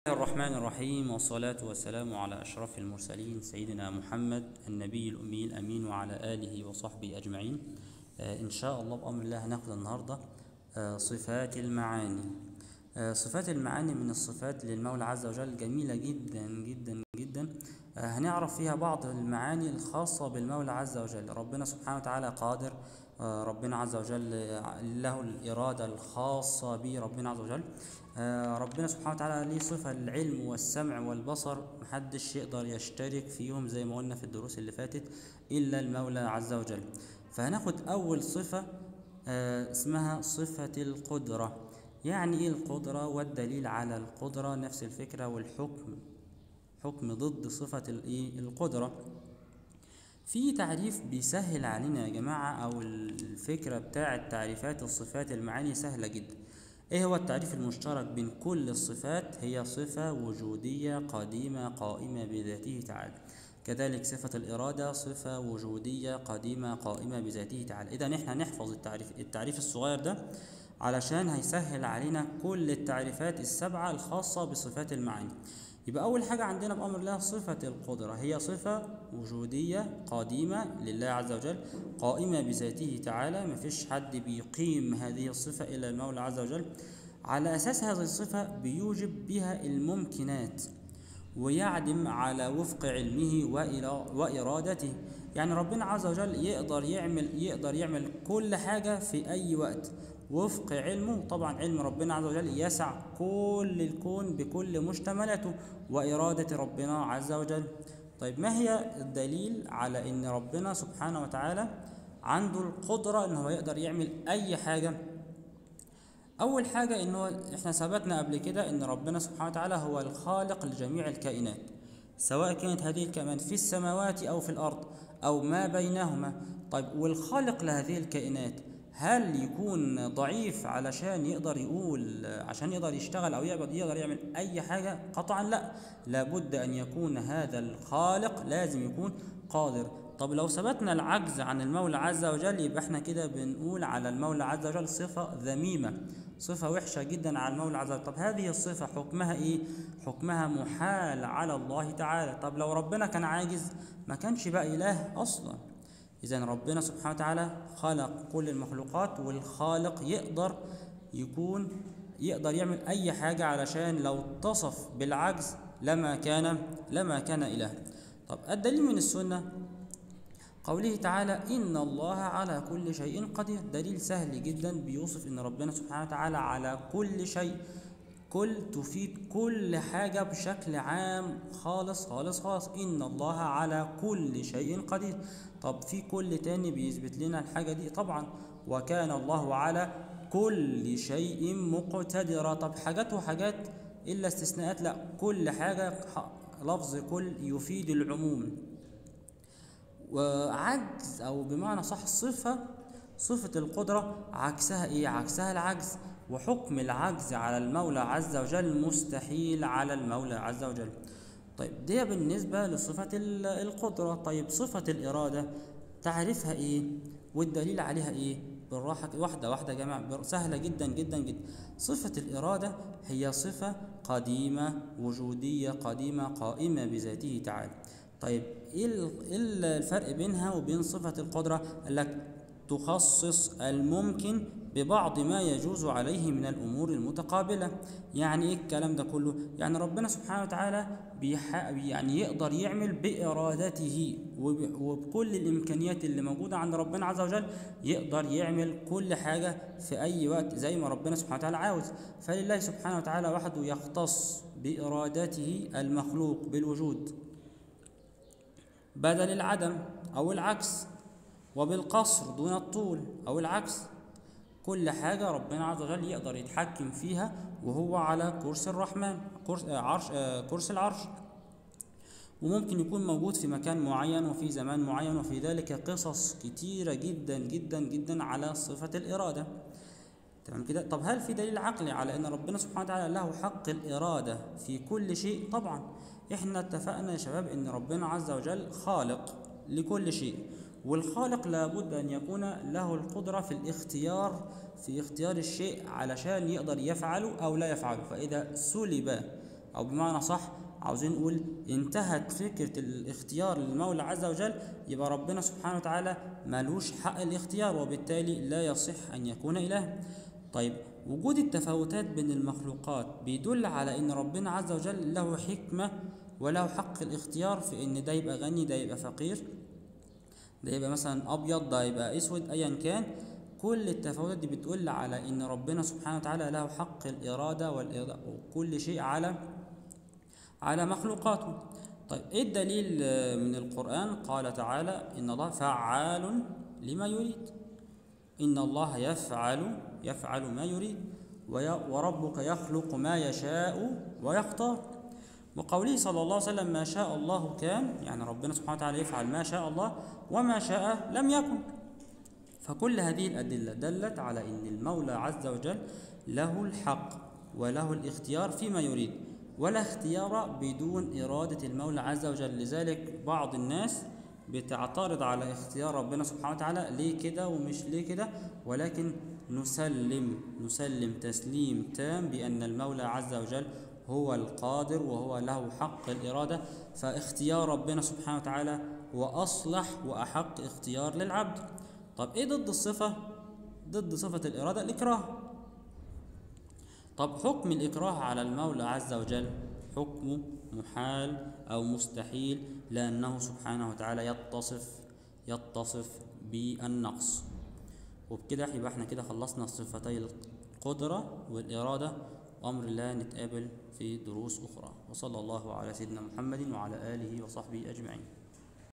الله الرحمن الرحيم والصلاة والسلام على أشرف المرسلين سيدنا محمد النبي الأمي الأمين وعلى آله وصحبه أجمعين آه إن شاء الله بأمر الله هناخد النهاردة آه صفات المعاني آه صفات المعاني من الصفات للمولى عز وجل جميلة جدا جدا جدا آه هنعرف فيها بعض المعاني الخاصة بالمولى عز وجل ربنا سبحانه وتعالى قادر آه ربنا عز وجل آه، له الإرادة الخاصة به ربنا عز وجل آه، ربنا سبحانه وتعالى ليه صفة العلم والسمع والبصر محدش يقدر يشترك فيهم زي ما قلنا في الدروس اللي فاتت إلا المولى عز وجل فهناخد أول صفة آه، اسمها صفة القدرة يعني إيه القدرة والدليل على القدرة نفس الفكرة والحكم حكم ضد صفة الإيه؟ القدرة في تعريف بيسهل علينا يا جماعة أو الفكرة بتاعة تعريفات الصفات المعاني سهلة جدا إيه هو التعريف المشترك بين كل الصفات هي صفة وجودية قديمة قائمة بذاته تعالى كذلك صفة الإرادة صفة وجودية قديمة قائمة بذاته تعالى إذا إحنا نحفظ التعريف التعريف الصغير ده علشان هيسهل علينا كل التعريفات السبعة الخاصة بصفات المعاني يبقى أول حاجة عندنا بأمر الله صفة القدرة هي صفة وجودية قديمة لله عز وجل قائمة بذاته تعالى مفيش حد بيقيم هذه الصفة إلا المولى عز وجل على أساس هذه الصفة بيوجب بها الممكنات ويعدم على وفق علمه وإرا- وإرادته يعني ربنا عز وجل يقدر يعمل يقدر يعمل كل حاجة في أي وقت وفق علمه طبعا علم ربنا عز وجل يسع كل الكون بكل مشتملاته وإرادة ربنا عز وجل طيب ما هي الدليل على ان ربنا سبحانه وتعالى عنده القدرة ان هو يقدر يعمل اي حاجة اول حاجة ان هو احنا ثبتنا قبل كده ان ربنا سبحانه وتعالى هو الخالق لجميع الكائنات سواء كانت هذه الكائنات في السماوات او في الارض او ما بينهما طيب والخالق لهذه الكائنات هل يكون ضعيف علشان يقدر يقول عشان يقدر يشتغل او يقدر يقدر يعمل اي حاجه قطعا لا لابد ان يكون هذا الخالق لازم يكون قادر طب لو ثبتنا العجز عن المولى عز وجل يبقى احنا كده بنقول على المولى عز وجل صفه ذميمه صفه وحشه جدا على المولى عز وجل طب هذه الصفه حكمها ايه حكمها محال على الله تعالى طب لو ربنا كان عاجز ما كانش بقى اله اصلا إذا ربنا سبحانه وتعالى خلق كل المخلوقات والخالق يقدر يكون يقدر يعمل أي حاجة علشان لو اتصف بالعجز لما كان لما كان إله طب الدليل من السنة قوله تعالى إن الله على كل شيء قدير دليل سهل جدا بيوصف إن ربنا سبحانه وتعالى على كل شيء كل تفيد كل حاجة بشكل عام خالص خالص خالص إن الله على كل شيء قدير طب في كل تاني بيثبت لنا الحاجة دي طبعا وكان الله على كل شيء مقتدرا طب حاجات وحاجات إلا استثناءات لا كل حاجة ح- لفظ كل يفيد العموم وعجز او بمعنى صح صفه صفه القدره عكسها ايه عكسها العجز وحكم العجز على المولى عز وجل مستحيل على المولى عز وجل طيب دي بالنسبه لصفه ال- القدره طيب صفه الاراده تعرفها ايه والدليل عليها ايه بالراحه كده، واحده واحده يا جماعه بر- سهله جدا جدا جدا صفه الاراده هي صفه قديمه وجوديه قديمه قائمه بذاته تعالى طيب ايه ال- إيه الفرق بينها وبين صفة القدرة؟ قال لك تخصص الممكن ببعض ما يجوز عليه من الأمور المتقابلة يعني إيه الكلام ده كله؟ يعني ربنا سبحانه وتعالى بيح... يعني يقدر يعمل بإرادته وب... وبكل الإمكانيات اللي موجودة عند ربنا عز وجل يقدر يعمل كل حاجة في أي وقت زي ما ربنا سبحانه وتعالى عاوز فلله سبحانه وتعالى وحده يختص بإرادته المخلوق بالوجود بدل العدم أو العكس وبالقصر دون الطول أو العكس كل حاجة ربنا عز وجل يقدر يتحكم فيها وهو على كرسي الرحمن كرسي آه، عرش آه، كرسي العرش وممكن يكون موجود في مكان معين وفي زمان معين وفي ذلك قصص كتيرة جدا جدا جدا على صفة الإرادة تمام كده طب هل في دليل عقلي على ان ربنا سبحانه وتعالى له حق الاراده في كل شيء طبعا احنا اتفقنا يا شباب ان ربنا عز وجل خالق لكل شيء والخالق لابد ان يكون له القدره في الاختيار في اختيار الشيء علشان يقدر يفعله او لا يفعله فاذا سلب أو بمعنى صح عاوزين نقول انتهت فكرة الاختيار للمولى عز وجل يبقى ربنا سبحانه وتعالى ملوش حق الاختيار وبالتالي لا يصح أن يكون إله طيب وجود التفاوتات بين المخلوقات بيدل على ان ربنا عز وجل له حكمة وله حق الاختيار في ان ده يبقى غني ده يبقى فقير ده يبقى مثلا ابيض ده يبقى اسود ايا كان كل التفاوتات دي بتدل على ان ربنا سبحانه وتعالى له حق الاراده والإرادة وكل شيء على على مخلوقاته طيب ايه الدليل من القران قال تعالى ان الله فعال لما يريد ان الله يفعل يفعل ما يريد وربك يخلق ما يشاء ويختار وقوله صلى الله عليه وسلم ما شاء الله كان يعني ربنا سبحانه وتعالى يفعل ما شاء الله وما شاء لم يكن فكل هذه الأدلة دلت على أن المولى عز وجل له الحق وله الاختيار فيما يريد ولا اختيار بدون إرادة المولى عز وجل لذلك بعض الناس بتعترض على اختيار ربنا سبحانه وتعالى ليه كده ومش ليه كده ولكن نسلم نسلم تسليم تام بأن المولى عز وجل هو القادر وهو له حق الإرادة فاختيار ربنا سبحانه وتعالى هو أصلح وأحق اختيار للعبد طب إيه ضد الصفة؟ ضد صفة الإرادة الإكراه طب حكم الإكراه على المولى عز وجل حكمه محال أو مستحيل لأنه سبحانه وتعالى يتصف يتصف بالنقص وبكده يبقى احنا كده خلصنا صفتي القدرة والإرادة وأمر الله نتقابل في دروس أخرى وصلى الله على سيدنا محمد وعلى آله وصحبه أجمعين